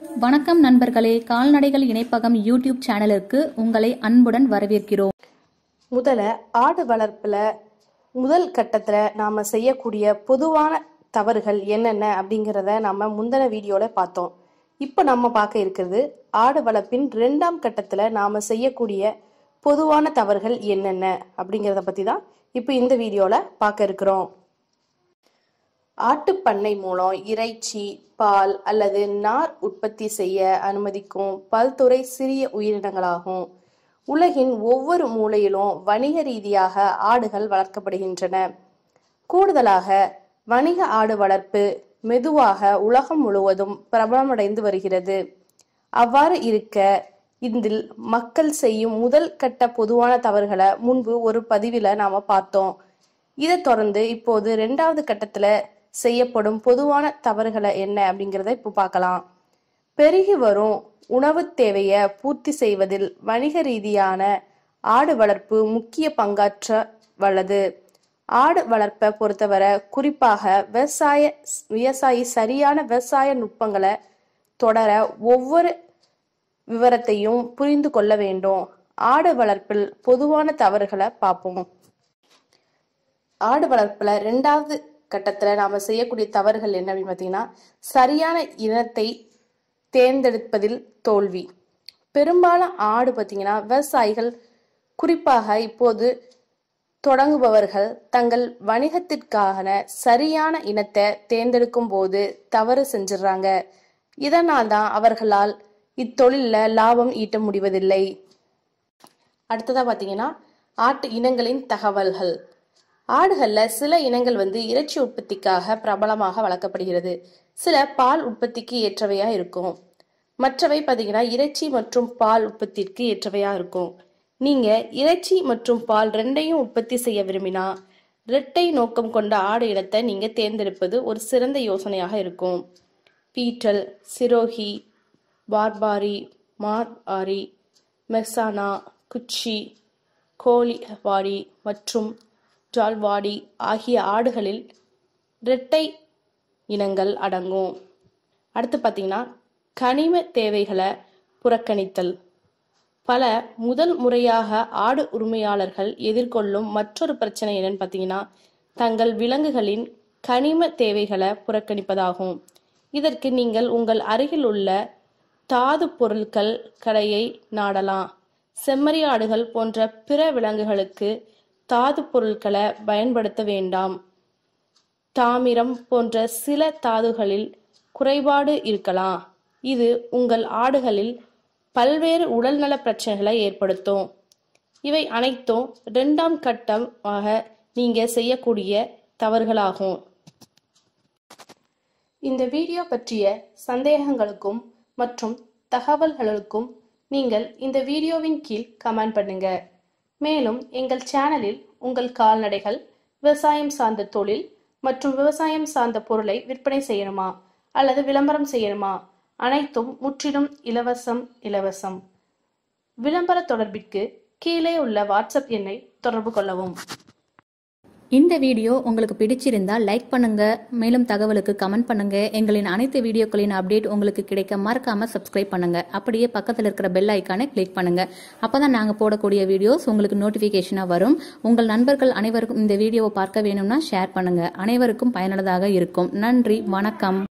வணக்கம் நண்பர்களே கால்நடைகள் இணைப்பகம் யூடியூப் சேனலுக்கு உங்களை அன்புடன் வரவேற்கிறோம் முதல்ல ஆடு வளர்ப்புல முதல் கட்டத்துல நாம செய்யக்கூடிய பொதுவான தவறுகள் என்னென்ன அப்படிங்கிறத நம்ம முந்தின வீடியோல பார்த்தோம் இப்போ நம்ம பார்க்க இருக்கிறது ஆடு வளர்ப்பின் ரெண்டாம் கட்டத்துல நாம செய்யக்கூடிய பொதுவான தவறுகள் என்னென்ன அப்படிங்கிறத பத்தி தான் இப்போ இந்த வீடியோல பார்க்க இருக்கிறோம் ஆட்டுப்பண்ணை மூலம் இறைச்சி பால் அல்லது நார் உற்பத்தி செய்ய அனுமதிக்கும் பல்துறை சிறிய உயிரினங்களாகும் உலகின் ஒவ்வொரு மூலையிலும் வணிக ரீதியாக ஆடுகள் வளர்க்கப்படுகின்றன கூடுதலாக வணிக ஆடு வளர்ப்பு மெதுவாக உலகம் முழுவதும் பிரபலமடைந்து வருகிறது அவ்வாறு இருக்க இதில் மக்கள் செய்யும் முதல் கட்ட பொதுவான தவறுகளை முன்பு ஒரு பதிவில் நாம பார்த்தோம் இதை தொடர்ந்து இப்போது ரெண்டாவது கட்டத்துல செய்யப்படும் பொதுவான தவறுகளை என்ன அப்படிங்கிறத இப்போ பார்க்கலாம் பெருகி வரும் உணவு தேவையை பூர்த்தி செய்வதில் வணிக ரீதியான ஆடு வளர்ப்பு முக்கிய பங்காற்ற வல்லது ஆடு வளர்ப்பை பொறுத்தவரை குறிப்பாக விவசாய விவசாயி சரியான விவசாய நுட்பங்களை தொடர ஒவ்வொரு விவரத்தையும் புரிந்து கொள்ள வேண்டும் ஆடு வளர்ப்பில் பொதுவான தவறுகளை பார்ப்போம் ஆடு வளர்ப்புல ரெண்டாவது கட்டத்துல நாம செய்யக்கூடிய தவறுகள் என்ன அப்படின்னு பார்த்தீங்கன்னா சரியான இனத்தை தேர்ந்தெடுப்பதில் தோல்வி பெரும்பாலும் ஆடு பார்த்தீங்கன்னா விவசாயிகள் குறிப்பாக இப்போது தொடங்குபவர்கள் தங்கள் வணிகத்திற்கான சரியான இனத்தை தேர்ந்தெடுக்கும் போது தவறு செஞ்சிடுறாங்க இதனால் தான் அவர்களால் இத்தொழில்ல லாபம் ஈட்ட முடிவதில்லை அடுத்ததா பார்த்தீங்கன்னா ஆட்டு இனங்களின் தகவல்கள் ஆடுகள்ல சில இனங்கள் வந்து இறைச்சி உற்பத்திக்காக பிரபலமாக வளர்க்கப்படுகிறது சில பால் உற்பத்திக்கு ஏற்றவையா இருக்கும் மற்றவை பார்த்தீங்கன்னா இறைச்சி மற்றும் பால் உற்பத்திக்கு ஏற்றவையா இருக்கும் நீங்க இறைச்சி மற்றும் பால் ரெண்டையும் உற்பத்தி செய்ய விரும்பினா இரட்டை நோக்கம் கொண்ட ஆடு இனத்தை நீங்க தேர்ந்தெடுப்பது ஒரு சிறந்த யோசனையாக இருக்கும் பீட்டல் சிரோஹி பார்பாரி மார்பாரி மெர்சானா குச்சி கோலிவாடி மற்றும் ஜால்வாடி ஆகிய ஆடுகளில் இரட்டை இனங்கள் அடங்கும் அடுத்து பார்த்தீங்கன்னா கனிம தேவைகளை புறக்கணித்தல் பல முதல் முறையாக ஆடு உரிமையாளர்கள் எதிர்கொள்ளும் மற்றொரு பிரச்சனை என்னன்னு பார்த்தீங்கன்னா தங்கள் விலங்குகளின் கனிம தேவைகளை புறக்கணிப்பதாகும் இதற்கு நீங்கள் உங்கள் அருகில் உள்ள தாது பொருட்கள் கடையை நாடலாம் செம்மறி ஆடுகள் போன்ற பிற விலங்குகளுக்கு தாது பொருட்களை பயன்படுத்த வேண்டாம் தாமிரம் போன்ற சில தாதுகளில் குறைபாடு இருக்கலாம் இது உங்கள் ஆடுகளில் பல்வேறு உடல்நல பிரச்சனைகளை ஏற்படுத்தும் இவை அனைத்தும் இரண்டாம் கட்டமாக நீங்க செய்யக்கூடிய தவறுகளாகும் இந்த வீடியோ பற்றிய சந்தேகங்களுக்கும் மற்றும் தகவல்களுக்கும் நீங்கள் இந்த வீடியோவின் கீழ் கமெண்ட் பண்ணுங்க மேலும் எங்கள் சேனலில் உங்கள் கால்நடைகள் விவசாயம் சார்ந்த தொழில் மற்றும் விவசாயம் சார்ந்த பொருளை விற்பனை செய்யணுமா அல்லது விளம்பரம் செய்யணுமா அனைத்தும் முற்றிலும் இலவசம் இலவசம் விளம்பர தொடர்பிற்கு கீழே உள்ள வாட்ஸ்அப் எண்ணை தொடர்பு கொள்ளவும் இந்த வீடியோ உங்களுக்கு பிடிச்சிருந்தா லைக் பண்ணுங்க மேலும் தகவலுக்கு கமெண்ட் பண்ணுங்க எங்களின் அனைத்து வீடியோக்களின் அப்டேட் உங்களுக்கு கிடைக்க மறக்காம சப்ஸ்கிரைப் பண்ணுங்க அப்படியே பக்கத்தில் இருக்கிற பெல் ஐக்கானை கிளிக் பண்ணுங்க அப்பதான் நாங்க போடக்கூடிய வீடியோஸ் உங்களுக்கு நோட்டிபிகேஷனா வரும் உங்கள் நண்பர்கள் அனைவருக்கும் இந்த வீடியோவை பார்க்க வேணும்னா ஷேர் பண்ணுங்க அனைவருக்கும் பயனுள்ளதாக இருக்கும் நன்றி வணக்கம்